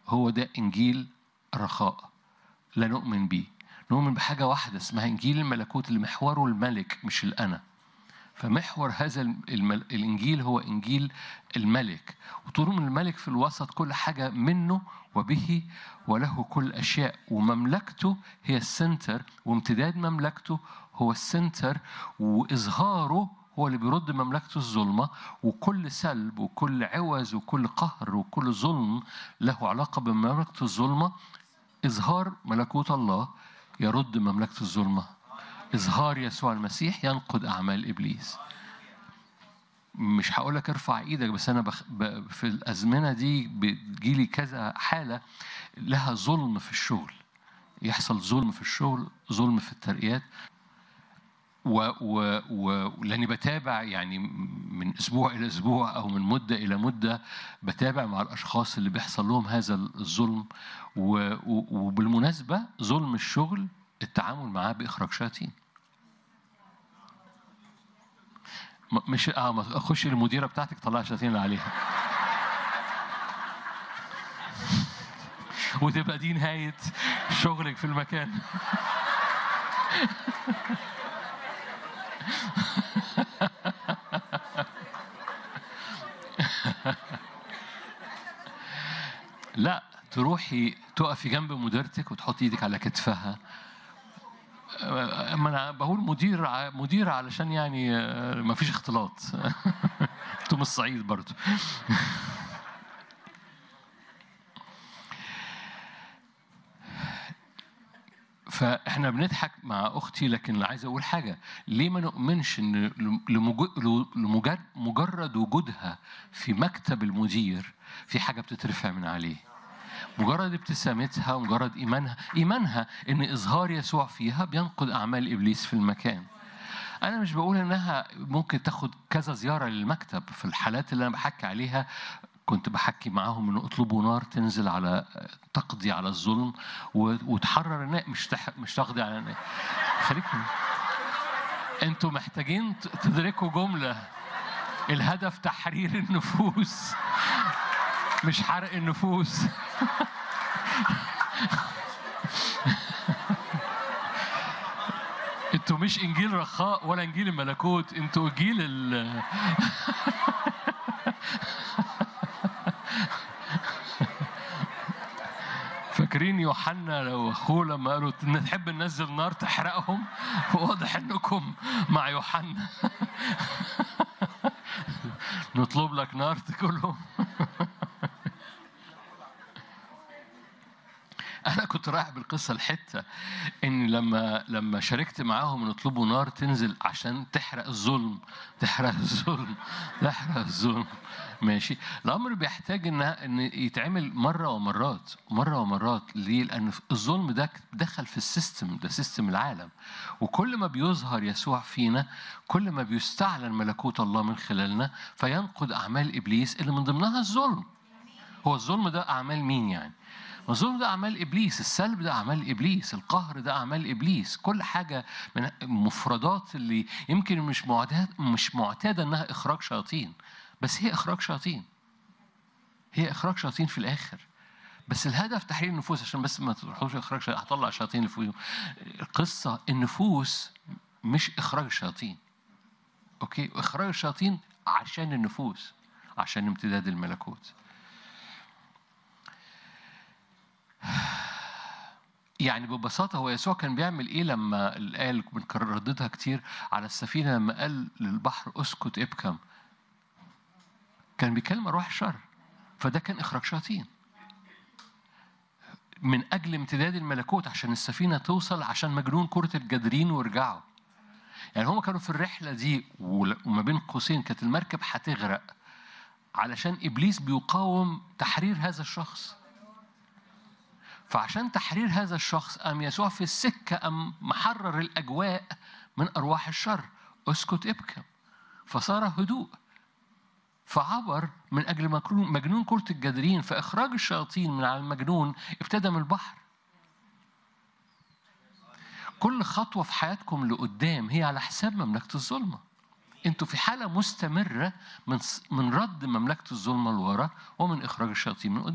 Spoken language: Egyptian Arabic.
هو ده إنجيل الرخاء لا نؤمن بيه نؤمن بحاجة واحدة اسمها إنجيل الملكوت اللي محوره الملك مش الأنا فمحور هذا المل... الإنجيل هو إنجيل الملك وطول من الملك في الوسط كل حاجة منه وبه وله كل الأشياء ومملكته هي السنتر وامتداد مملكته هو السنتر وإظهاره هو اللي بيرد مملكته الظلمة وكل سلب وكل عوز وكل قهر وكل ظلم له علاقة بمملكة الظلمة إظهار ملكوت الله يرد مملكة الظلمة إظهار يسوع المسيح ينقض أعمال إبليس مش هقول لك ارفع ايدك بس انا بخ... ب... في الازمنه دي بتجيلي كذا حاله لها ظلم في الشغل يحصل ظلم في الشغل ظلم في الترقيات و... و... و... لاني بتابع يعني من اسبوع الى اسبوع او من مده الى مده بتابع مع الاشخاص اللي بيحصل لهم هذا الظلم و... و... وبالمناسبه ظلم الشغل التعامل معاه باخراج شياطين مش اه ما اخش المديره بتاعتك طلع الشياطين اللي عليها وتبقى دي نهايه شغلك في المكان لا تروحي تقفي جنب مديرتك وتحطي ايدك على كتفها ما انا بقول مدير مدير علشان يعني ما فيش اختلاط انتوا من الصعيد برضو فاحنا بنضحك مع اختي لكن عايز اقول حاجه ليه ما نؤمنش ان لمجرد مجرد وجودها في مكتب المدير في حاجه بتترفع من عليه مجرد ابتسامتها ومجرد ايمانها ايمانها ان اظهار يسوع فيها بينقض اعمال ابليس في المكان انا مش بقول انها ممكن تاخد كذا زياره للمكتب في الحالات اللي انا بحكي عليها كنت بحكي معاهم انه اطلبوا نار تنزل على تقضي على الظلم وتحرر الناس مش تح... مش تقضي على الناس خليكم انتوا محتاجين تدركوا جمله الهدف تحرير النفوس مش حرق النفوس انتوا مش انجيل رخاء ولا انجيل الملكوت انتوا انجيل ال فاكرين يوحنا لو اخوه لما قالوا نحب ننزل نار تحرقهم واضح انكم مع يوحنا نطلب لك نار تاكلهم انا كنت رايح بالقصه الحته ان لما لما شاركت معاهم نطلبوا نار تنزل عشان تحرق الظلم تحرق الظلم تحرق الظلم ماشي الامر بيحتاج ان ان يتعمل مره ومرات مره ومرات ليه لان الظلم ده دخل في السيستم ده سيستم العالم وكل ما بيظهر يسوع فينا كل ما بيستعلن ملكوت الله من خلالنا فينقض اعمال ابليس اللي من ضمنها الظلم هو الظلم ده اعمال مين يعني الظلم ده أعمال إبليس، السلب ده أعمال إبليس، القهر ده أعمال إبليس، كل حاجة من المفردات اللي يمكن مش معتاد مش معتادة إنها إخراج شياطين، بس هي إخراج شياطين. هي إخراج شياطين في الآخر. بس الهدف تحرير النفوس عشان بس ما تروحوش إخراج شياطين هطلع شياطين اللي فوقيهم. القصة النفوس مش إخراج الشياطين. أوكي؟ إخراج الشياطين عشان النفوس، عشان امتداد الملكوت. يعني ببساطة هو يسوع كان بيعمل إيه لما قال بنرددها كتير على السفينة لما قال للبحر اسكت ابكم كان بيكلم أرواح الشر فده كان إخراج شياطين من أجل امتداد الملكوت عشان السفينة توصل عشان مجنون كرة الجدرين ويرجعوا يعني هم كانوا في الرحلة دي وما بين قوسين كانت المركب هتغرق علشان إبليس بيقاوم تحرير هذا الشخص فعشان تحرير هذا الشخص قام يسوع في السكة قام محرر الأجواء من أرواح الشر اسكت ابكم فصار هدوء فعبر من أجل مجنون كرة الجدرين فإخراج الشياطين من على المجنون ابتدى من البحر كل خطوة في حياتكم لقدام هي على حساب مملكة الظلمة انتوا في حالة مستمرة من من رد مملكة الظلمة لورا ومن إخراج الشياطين من قدام